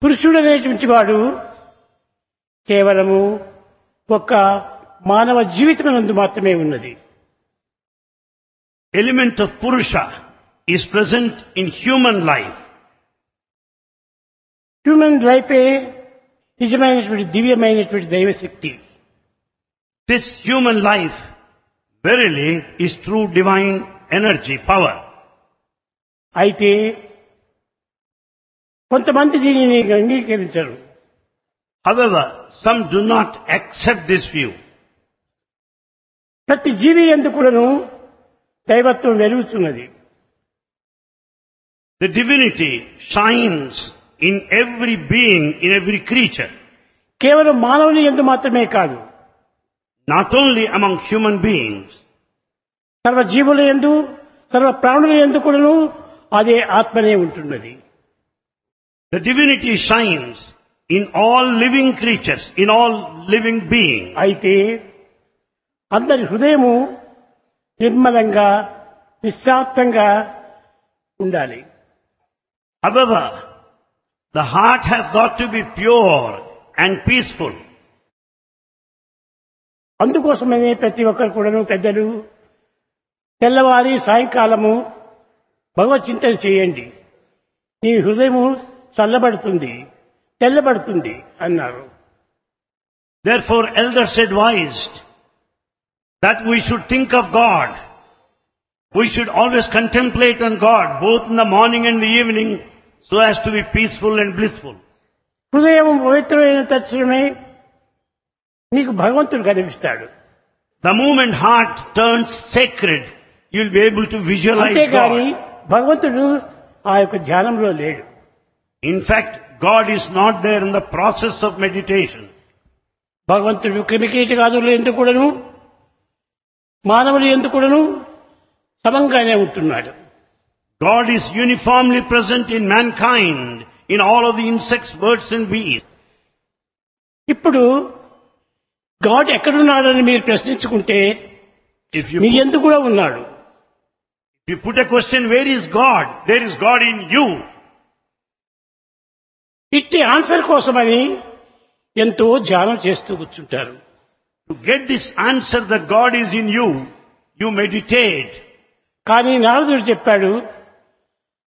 పురుషుడు అనేటువంటి వాడు కేవలము ఒక మానవ జీవితమునందు మాత్రమే ఉన్నది Element of Purusha is present in human life. Human లైఫే నిజమైనటువంటి దివ్యమైనటువంటి దైవశక్తి This human life verily is true divine energy, power. అయితే కొంతమంది దీనిని అంగీకరించరు However, some do not accept this view. ప్రతి జీవి ఎందుకును దైవత్వం వెలుగుతున్నది The divinity shines in every being, in every creature, కేవలం మానవుని ఎందు మాత్రమే కాదు not only among human beings. సర్వ జీవుల ఎందు సర్వ ప్రాణుల ఎందు కూడాను అదే ఆత్మనే ఉంటున్నది The divinity shines in all living creatures, in all living beings. అయితే అందరి హృదయము నిర్మలంగా నిశ్శాంతంగా ఉండాలి However, the heart has got to be pure and peaceful. అందుకోసమనే ప్రతి ఒక్కరు కూడాను పెద్దలు తెల్లవారి సాయంకాలము భగవత్ చింతన చేయండి నీ హృదయము చల్లబడుతుంది తెల్లబడుతుంది అన్నారు Therefore, elders advised that we should think of God. We should always contemplate on God, both in the morning and the evening, so as to be peaceful and blissful. హృదయం పవిత్రమైన తక్షణమే నీకు భగవంతుడు కనిపిస్తాడు The moment heart turns sacred, you'll be able to visualize అంతేగాని God. భగవంతుడు ఆ యొక్క ధ్యానంలో లేడు In fact, God is not there in the process of meditation. భగవంతుడు క్రిమికీటకాదులు ఎందుకు కూడాను మానవులు ఎందుకు కూడాను సమంగానే ఉంటున్నాడు God is uniformly present in mankind, in all of the insects, birds and bees. ఇప్పుడు గాడ్ ఎక్కడున్నాడని మీరు ప్రశ్నించుకుంటే If you, మీ put, ఎందుకు కూడా ఉన్నాడు if you put a question, where is God? There is God in you. ఇట్టి answer కోసమని ఎంతో ధ్యానం చేస్తూ కూర్చుంటారు To get this answer that God is in you, you meditate. కానీ నారదుడు చెప్పాడు